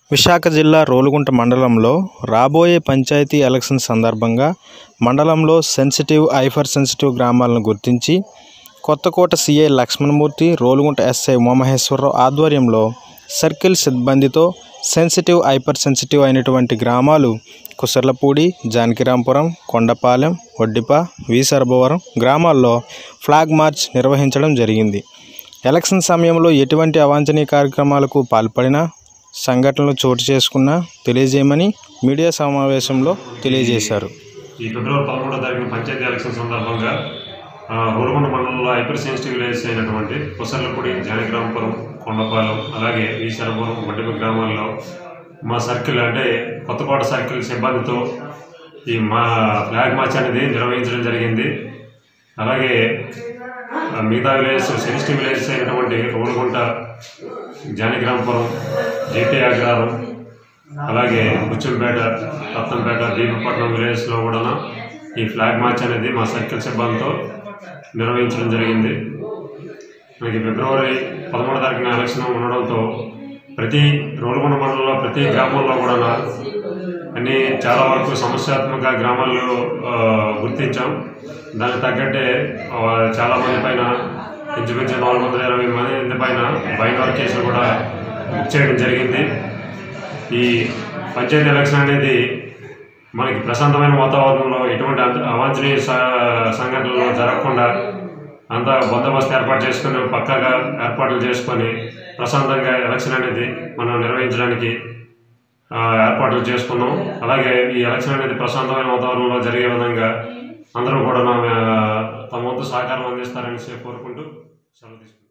విశాఖ జిల్లా రోలుగుంట మండలంలో రాబోయే పంచాయతీ ఎలక్షన్ సందర్భంగా మండలంలో సెన్సిటివ్ హైపర్ సెన్సిటివ్ గ్రామాలను గుర్తించి కొత్తకోట సిఐ లక్ష్మణమూర్తి రోలుగుంట ఎస్ఐ ఉమామహేశ్వరరావు ఆధ్వర్యంలో సర్కిల్ సిబ్బందితో సెన్సిటివ్ హైపర్ సెన్సిటివ్ అయినటువంటి గ్రామాలు కుసర్లపూడి జానకిరాంపురం కొండపాలెం ఒడ్డిప వి సర్భవరం గ్రామాల్లో ఫ్లాగ్ మార్చ్ నిర్వహించడం జరిగింది ఎలక్షన్ సమయంలో ఎటువంటి అవాంఛనీయ కార్యక్రమాలకు పాల్పడినా సంఘటనలు చోటు చేసుకున్నా తెలియజేయమని మీడియా సమావేశంలో తెలియజేశారు ఈ ఫిబ్రవరి పదమూడో తారీఖున పంచాయతీ ఎలక్షన్ సందర్భంగా ఆ, హోరుకొండ మండలంలో హైపర్ సెన్సిటివ్ విలేజెస్ అయినటువంటి కుసర్లపూడి జానకిరాంపురం కొండపాలెం అలాగే ఈశ్వరపురం వడ్డిప గ్రామాల్లో మా సర్కిల్ అంటే కొత్తకోట సర్కిల్ సిబ్బందితో ఈ మా ఫ్లాగ్ మార్చ్ అనేది నిర్వహించడం జరిగింది అలాగే ఆ, మిగతా విలేజెస్ సెన్సిటివ్ విలేజెస్ అయినటువంటి రోలుగుంట జానకిరాంపురం జేపీ అగ్రహారం అలాగే బుచ్చంపేట రత్నంపేట దీపపట్నం విలేజ్లో కూడా ఈ ఫ్లాగ్ మార్చ్ అనేది మా సర్కిల్ సిబ్బందితో నిర్వహించడం జరిగింది మనకి ఫిబ్రవరి పదమూడో తారీఖున ఎలక్షన్ ఉండడంతో ప్రతి రోలుగొండ మండలంలో ప్రతి గ్రామంలో కూడా అన్ని చాలా వరకు సమస్యాత్మక గ్రామాలు ఆ, గుర్తించాం దానికి తగ్గట్టే ఆ, చాలా మంది పైన ఇంచుమించు నాలుగు వందల ఇరవై మంది పైన బైనార్ కేసులు కూడా బుక్ చేయడం జరిగింది ఈ పంచాయతీ ఎలక్షన్ అనేది మనకి ప్రశాంతమైన వాతావరణంలో ఎటువంటి అంత- అవాంఛనీయ స- సంఘటనలు జరగకుండా అంతా బందోబస్తు ఏర్పాటు చేసుకుని పక్కాగా ఏర్పాట్లు చేసుకొని ప్రశాంతంగా ఎలక్షన్ అనేది మనం నిర్వహించడానికి ఆ, ఏర్పాట్లు చేసుకున్నాం అలాగే ఈ ఎలక్షన్ అనేది ప్రశాంతమైన వాతావరణంలో జరిగే విధంగా అందరూ కూడా నా తమ వంతు సహకారం అందిస్తారని కోరుకుంటూ సెలవు తీసుకుంటాం